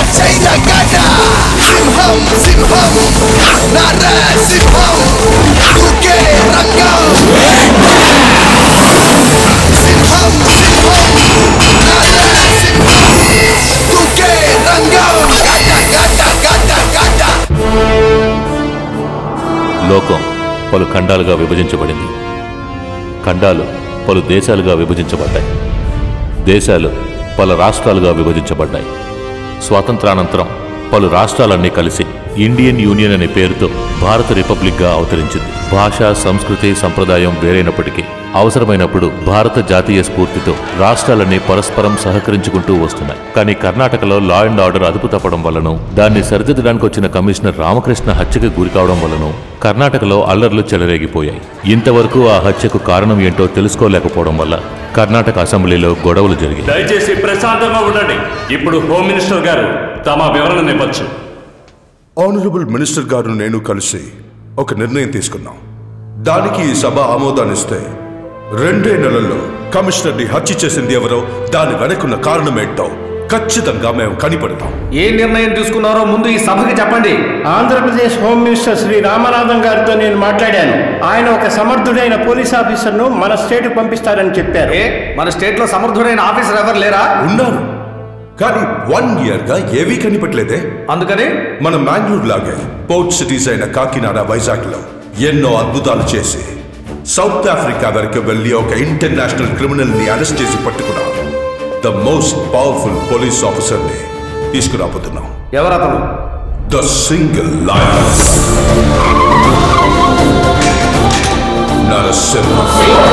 చైర గడ సింహం సింహం నర సింహం దుకే రంగం సింహం సింహం నర సింహం దుకే రంగం గడ గడ గడ గడ లోకం పలు ఖండాలుగా విభజించబడింది ఖండాలు పలు దేశాలుగా విభజించబడ్డాయి దేశాలు పలు రాష్ట్రాలుగా విభజించబడ్డాయి స్వాతంత్రానంతరం పలు రాష్ట్రాలన్నీ కలిసి ఇండియన్ యూనియన్ అనే పేరుతో భారత రిపబ్లిక్గా అవతరించింది భాష సంస్కృతి సంప్రదాయం వేరైనప్పటికీ అవసరమైనప్పుడు భారత జాతీయ స్ఫూర్తితో రాష్ట్రాలన్నీ పరస్పరం సహకరించుకుంటూ వస్తున్నాయి కానీ కర్ణాటకలో లా అండ్ ఆర్డర్ అదుపు తప్పడం వల్లనూ దాన్ని సరిదిద్దడానికి వచ్చిన కమిషనర్ రామకృష్ణ హత్యకు గురికావడం వల్లనూ కర్ణాటకలో అల్లర్లు చెలరేగిపోయాయి ఇంతవరకు ఆ హత్యకు కారణం ఏంటో తెలుసుకోలేకపోవడం వల్ల కర్ణాటక అసెంబ్లీలో గొడవలు జరిగాయి దయచేసి ప్రశాంతంగా ఉండండి ఇప్పుడు హోమ్ మినిస్టర్ గారు తమ వివరణ ఇవ్వచ్చు ఆనరబుల్ మినిస్టర్ గారు నేను కలిసి ఒక నిర్ణయం తీసుకున్నాం దానికి ఈ సభ ఆమోదాన్నిస్తే రెండే నెలల్లో కమిషనర్ని హత్య చేసింది ఎవరో దాని వెనకున్న కారణం ఏంటో ఖచ్చితంగా మేము కనిపెడతాం ఏ నిర్ణయం తీసుకున్నారో ముందు ఈ సభకి చెప్పండి ఆంధ్రప్రదేశ్ హోమ్ మినిస్టర్ శ్రీ రామనాథం గారితో నేను మాట్లాడాను ఆయన ఒక సమర్థుడైన పోలీస్ ఆఫీసర్ను మన స్టేట్ పంపిస్తారని చెప్పారు ఏ మన స్టేట్ లో సమర్థుడైన ఆఫీసర్ ఎవరు లేరా ఉన్నారు కానీ వన్ ఇయర్ గా ఏవీ కనిపెట్టలేదే అందుకని మన మ్యాంగ్లూర్ లాగే పోర్ట్ సిటీస్ అయిన కాకినాడ వైజాగ్ లో ఎన్నో అద్భుతాలు చేసి సౌత్ ఆఫ్రికా వరకు వెళ్ళి ఒక ఇంటర్నేషనల్ క్రిమినల్ ని అరెస్ట్ చేసి పట్టుకున్నాం the most powerful police officer ని తీసుకురాబోతున్నాం ఎవరతను ద సింగిల్ లయన్ నరసింహ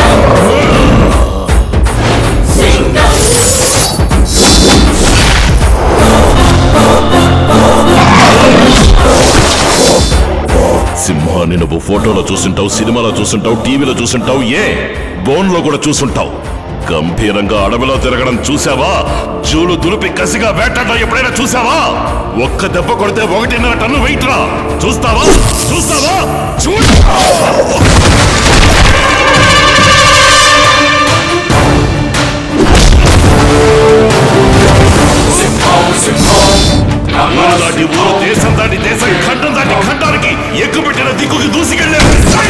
సింహాన్ని నువ్వు ఫోటోలో చూసుంటావు సినిమాలో చూసుంటావు టీవీలో చూసుంటావు ఏ బోన్ లో కూడా చూసుంటావు గంభీరంగా అడవిలో తిరగడం చూసావా జూలు దులిపి కసిగా వేటాడడం ఎప్పుడైనా చూసావా ఒక్క దెబ్బ కొడితే ఒకటిన్నర టన్ను వెయిట్ రా చూస్తావా చూస్తావా చూడు ఊరు దాటి ఊరు దేశం దాటి దేశం ఖండం దాటి ఖండానికి ఎక్కుపెట్టిన దిక్కుకి దూసికెళ్ళే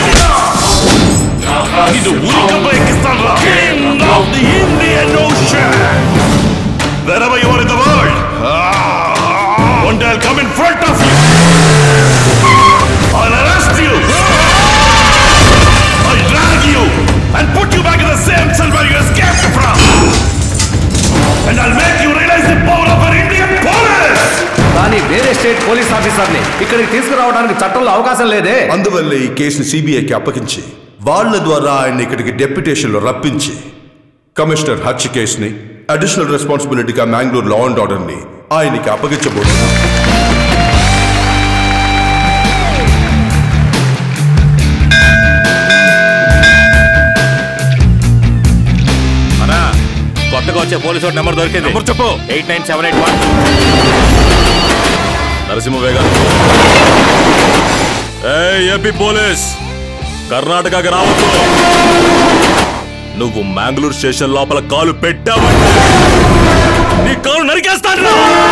ఇది ఊరికమ్మ ఎక్కిస్తాను రా King of the Indian Ocean wherever you are in the world ah, one day I'll come in front of you I'll arrest you I'll drag you and put you back in the same cell where you escaped from and I'll make you realize the power of an Indian police కానీ వేరే state police ఆఫీసర్ని ఇక్కడికి తీసుకురావడానికి చట్టంలో అవకాశం లేదే అందువల్ల ఈ కేసుని సిబిఐకి అప్పగించి వాళ్ళ ద్వారా ఆయన ఇక్కడికి డెప్యుటేషన్లో రప్పించి కమిషనర్ హత్య కేసుని అడిషనల్ రెస్పాన్సిబిలిటీగా మ్యాంగ్లూర్ లా అండ్ ఆర్డర్ని ఆయనకి అప్పగించబోతున్నాం కొత్తగా వచ్చే పోలీసు నెంబర్ దొరికింది నెంబర్ చెప్పు eight nine seven eight one Narasimha వేగా ఏపీ పోలీస్ కర్ణాటకకి రావద్దు నువ్వు మ్యాంగ్లూర్ స్టేషన్ లోపల కాలు పెట్టావంటే నీ కాలు నరికేస్తాను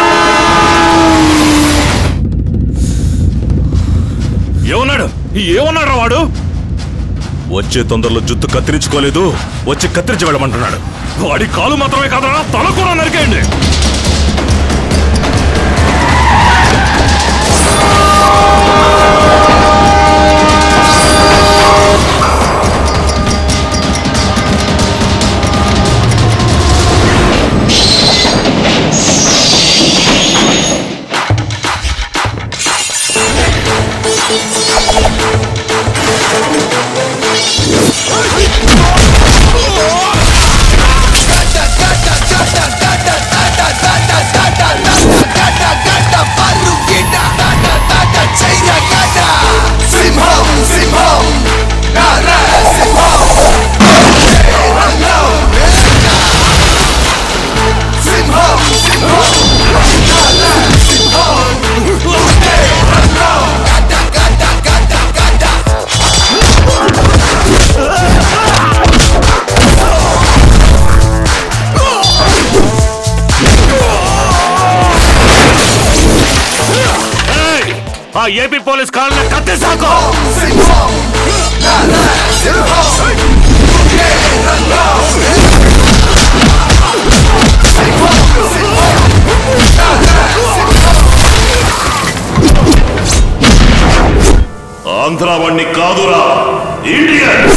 ఏమన్నాడు ఏమన్నాడు రా వాడు వచ్చే తొందరలో జుత్తు కత్తిరించుకోలేదు వచ్చి కత్తిరించి వెళ్ళమంటున్నాడు వాడి కాలు మాత్రమే కాదరా తల కూడా నరికేయండి China ఏపీ పోలీస్ కాళ్ళ కత్తేసాకో సింహం నర సింహం దుకే రంగం సింహం సింహం నర సింహం ఆంధ్ర వాణ్ణి కాదురా ఇండియన్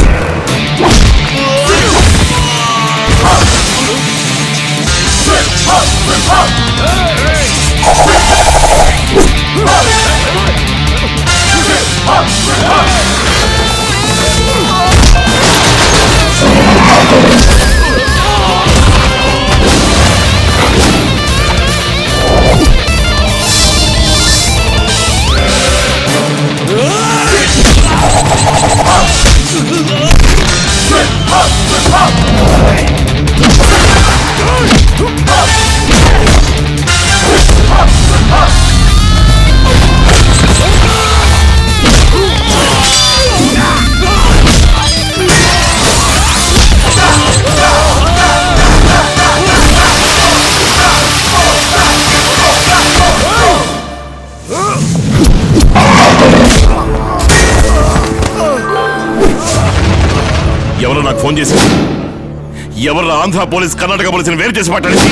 ఎవరు నాకు ఫోన్ చేసి ఎవరు ఆంధ్ర పోలీస్ కర్ణాటక పోలీసుని వేరు చేసి మాట్లాడింది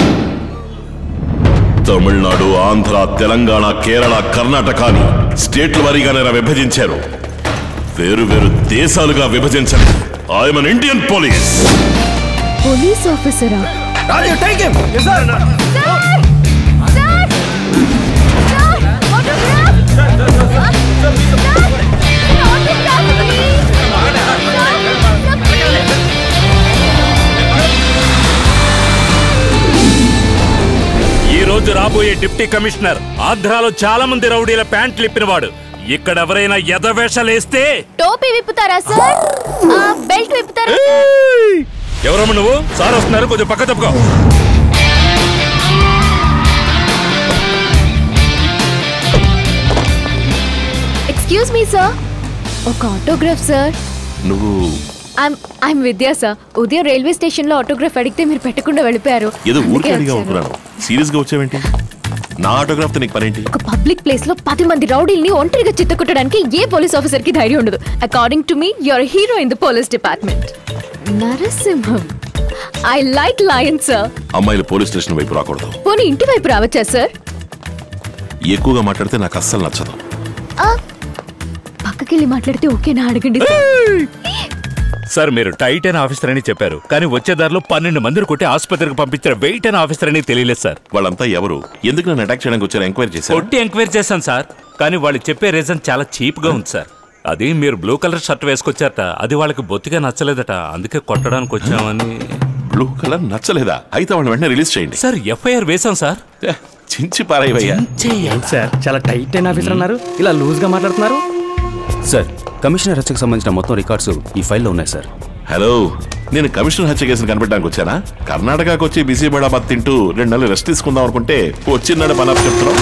తమిళనాడు ఆంధ్ర తెలంగాణ కేరళ కర్ణాటకని స్టేట్ల వారీగానే విభజించారు వేరు వేరు దేశాలుగా విభజించండి I'm an Indian police police ఆఫీసరా ఈ రోజు రాబోయే డిప్టీ కమిషనర్ ఆంధ్రాలో చాలా మంది రౌడీల ప్యాంట్లు ఇప్పినవాడు ఇక్కడ ఎవరైనా ఎదవేషాలేస్తే టోపీ విప్పుతారా సార్ ఆ, బెల్ట్ విప్పుతారా ఎవరమ్మ నువ్వు సార్ వస్తున్నారు కొంచెం పక్క తప్పుకో ఎక్స్క్యూజ్ మీ సార్ ఒక ఆటోగ్రాఫ్ సార్ నువ్వు ఐమ్ ఐమ్ విద్యా సార్ ఉదయం రైల్వే స్టేషన్ లో ఆటోగ్రాఫ్ అడిగితే మీరు పెట్టకుండా వెళ్ళిపోయారు ఏదో ఊరికే అందుకే అడిగా వచ్చాను. అనుకున్నాను సీరియస్ గా వచ్చావేంటి నా ఆటోగ్రాఫ్ తో నీకు పనేంటి ఒక పబ్లిక్ ప్లేస్ లో పది మంది రౌడీల్ని ఒంటరిగా చిత్తకొట్టడానికి ఏ పోలీస్ ఆఫీసర్ కి ధైర్యం ఉండదు according to me your hero in the police department Narasimham I like lion sir అమ్మాయిలు పోలీస్ స్టేషన్ వైపు రాకూడదు పోనీ ఇంటి వైపు రావచ్చా సార్ ఎక్కువగా మాట్లాడితే నాకు అస్సలు నచ్చదు ఆ, పక్కకెళ్ళి మాట్లాడితే ఓకేనా అడగండి సార్ సార్ మీరు టైట్ అయిన ఆఫీసర్ అని చెప్పారు కానీ వచ్చే దారిలో పన్నెండు మందిని కొట్టి ఆసుపత్రికి పంపించిన వెయిట్ అయిన ఆఫీసర్ అని తెలియలేదు సార్ వాళ్ళంతా ఎవరు ఎందుకు నన్ను అటాక్ చేయడానికి వచ్చారు ఎంక్వైరీ చేశారు కొట్టి ఎంక్వైరీ చేశాను సార్ కానీ వాళ్ళు చెప్పే రీజన్ చాలా చీప్ గా ఉంది సార్ అది మీరు బ్లూ కలర్ షర్ట్ వేసుకొచ్చారట అది వాళ్ళకి బొత్తిగా నచ్చలేదట అందుకే కొట్టడానికి వచ్చామని బ్లూ కలర్ నచ్చలేదా అయితే వాళ్ళని వెంటనే రిలీజ్ చేయండి సార్ ఎఫ్ఐఆర్ వేశాం సార్ ఏ, చించి పారాయ్యా సార్ చాలా టైట్ అయిన ఆఫీసర్ అన్నారు ఇలా లూజ్ గా మాట్లాడుతున్నారు సార్ కమిషనర్ హత్యకు సంబంధించిన మొత్తం రికార్డ్స్ ఈ ఫైల్లో ఉన్నాయి సార్ హలో నేను కమిషనర్ హత్య కేసును కనిపెట్టడానికి వచ్చానా కర్ణాటకకు వచ్చి బిజీ బడాబాద్ తింటూ రెండు నెలలు రెస్ట్ తీసుకుందాం అనుకుంటే వచ్చిన్నాడు పని అప్పు చెప్తున్నాం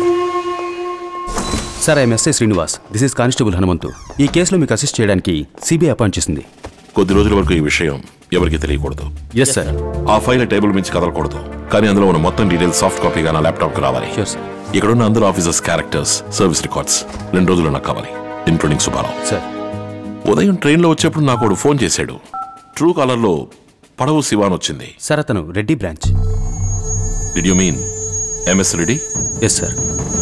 sir I'm SI Srinivas this is constable Hanumanthu ఈ కేసులో మీకు అసిస్ట్ చేయడానికి సిబిఐ అపాయింట్ చేసింది కొద్ది రోజుల వరకు ఈ విషయం ఎవరికి తెలియకూడదు ఎస్ సార్ ఆ ఫైల్ టేబుల్ మించి కదలకూడదు కానీ అందులో ఉన్న మొత్తం డీటెయిల్స్ సాఫ్ట్ కాపీగా నా ల్యాప్టాప్ కి రావాలి Sure, sir. ఇక్కడున్న అందరూ ఆఫీసర్స్ క్యారెక్టర్స్ సర్వీస్ రికార్డ్స్ రెండు రోజులు నాకు కావాలి ఇంక్లూడింగ్ సుబ్బారావు సార్ ఉదయం ట్రైన్లో వచ్చేప్పుడు నాకు ఒకడు ఫోన్ చేశాడు ట్రూ కాలర్లో పడవు శివాన్ వచ్చింది సార్ అతను Reddy branch did you mean MS Reddy yes sir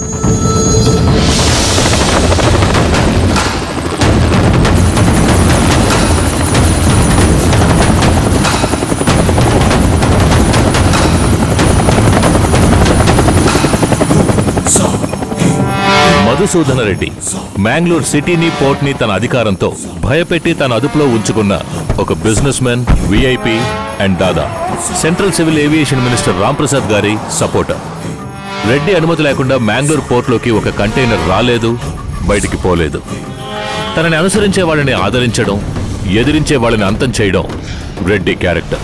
Madhusudhana Reddy Mangalore సిటీని పోర్ట్ని తన అధికారంతో భయపెట్టి తన అదుపులో ఉంచుకున్న ఒక బిజినెస్ మ్యాన్ విఐపి అండ్ దాదా central civil aviation minister Ramprasad గారి సపోర్టర్ రెడ్డి అనుమతి లేకుండా మ్యాంగ్లూర్ పోర్ట్లోకి ఒక కంటైనర్ రాలేదు బయటికి పోలేదు తనని అనుసరించే వాళ్ళని ఆదరించడం ఎదిరించే వాళ్ళని అంతం చేయడం రెడ్డి క్యారెక్టర్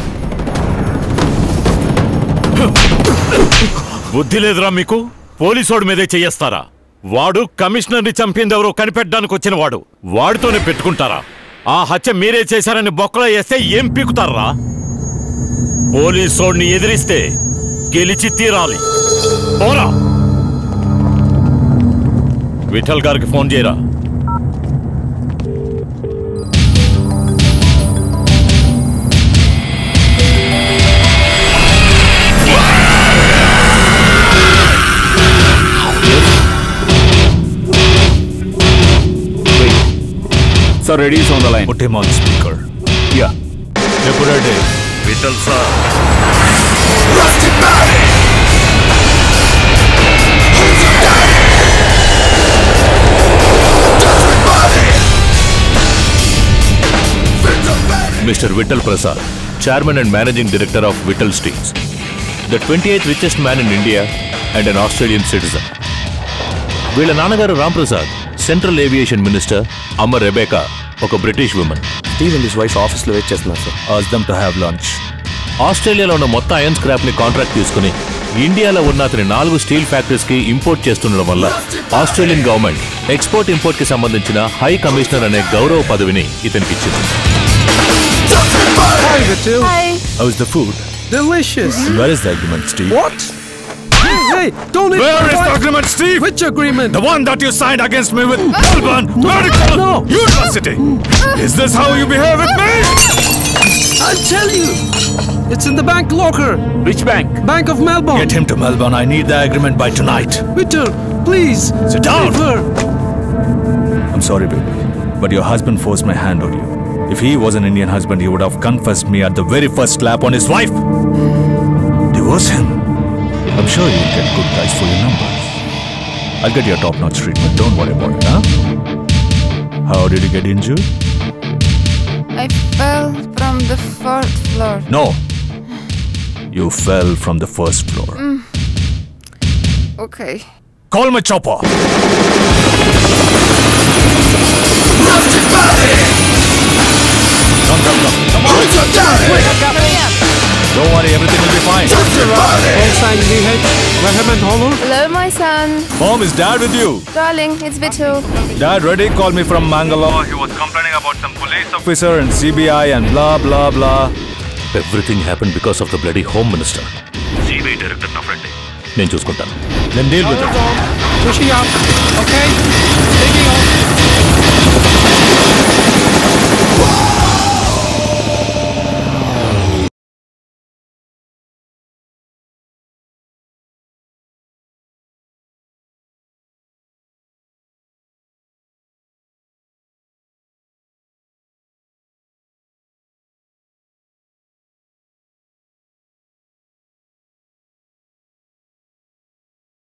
బుద్ధి లేదురా మీకు పోలీసోడు మీదే చెయ్యేస్తారా వాడు కమిషనర్ని చంపిందెవరో కనిపెట్టడానికి వచ్చిన వాడు వాడితోనే పెట్టుకుంటారా ఆ హత్య మీరే చేశారని బొక్కలో వేస్తే ఏం పీకుతారా పోలీసోడిని ఎదిరిస్తే గెలిచి తీరాలి పోరా విఠల్ గారికి ఫోన్ చేయరా Sir, ready is on the line. Put him on speaker. Yeah. ఎప్పుడంటే Vittal sir Rusty body. Who's your daddy? Dirty body. Victor Body. Mister Vittal Prasad chairman and managing director of Vittal steels the twenty eighth richest man in India and an Australian citizen వీళ్ళ నాన్నగారు Ram Prasad central aviation minister అమ్మ Rebecca ఒక British woman Steve and his wife ఆఫీస్లో wait చేస్తున్నారు sir ఆస్ దమ్ to have lunch ఆస్ట్రేలియాలో ఉన్న మొత్తం అయన్ స్క్రాప్ ని కాంట్రాక్ట్ తీసుకుని ఇండియాలో ఉన్న అతని నాలుగు స్టీల్ ఫ్యాక్టరీస్ కి ఇంపోర్ట్ చేస్తుండడం వల్ల ఆస్ట్రేలియన్ గవర్నమెంట్ ఎక్స్పోర్ట్ ఇంపోర్ట్ కి సంబంధించిన హై కమిషనర్ అనే గౌరవ పదవిని ఇతనికి ఇచ్చింది Dirty body. Hi, Vitu. Hi how is the food Delicious. Where is the agreement Steve What? Hey, hey, don't eat Where my is the wife. agreement, Steve? Which agreement? The one that you signed against me with Melbourne Medical No. University. Is this how you behave with me? I'll tell you. It's in the bank locker. Which bank? Bank of Melbourne. Get him to Melbourne. I need the agreement by tonight. Victor, please. Sit down. Leave her. I'm sorry, baby, but your husband forced my hand on you. If he was an Indian husband, he would have confessed me at the very first slap on his wife. Divorce him. I'm sure you'll get good guys for your numbers. I'll get your top-notch treatment. Don't worry about it, huh? How did you get injured? I fell from the fourth floor. No. You fell from the first floor. Okay. Call my chopper. Rusty body. Come, come, come. Come on. Who's your daddy? Hurry up. Don't worry, everything will be fine. Dirty body. Hosang DH. Rahman Honor. Hello, my son. Mom, is dad with you? Darling, it's Vitu. Dad, ready? Called me from Mangalore. He was complaining about some police officer and CBI and blah, blah, blah. Everything happen because of the bloody home minister CBI director నా friend నేను చూసుకుంటాను Then deal with it. Pushing up. Okay. Taking off.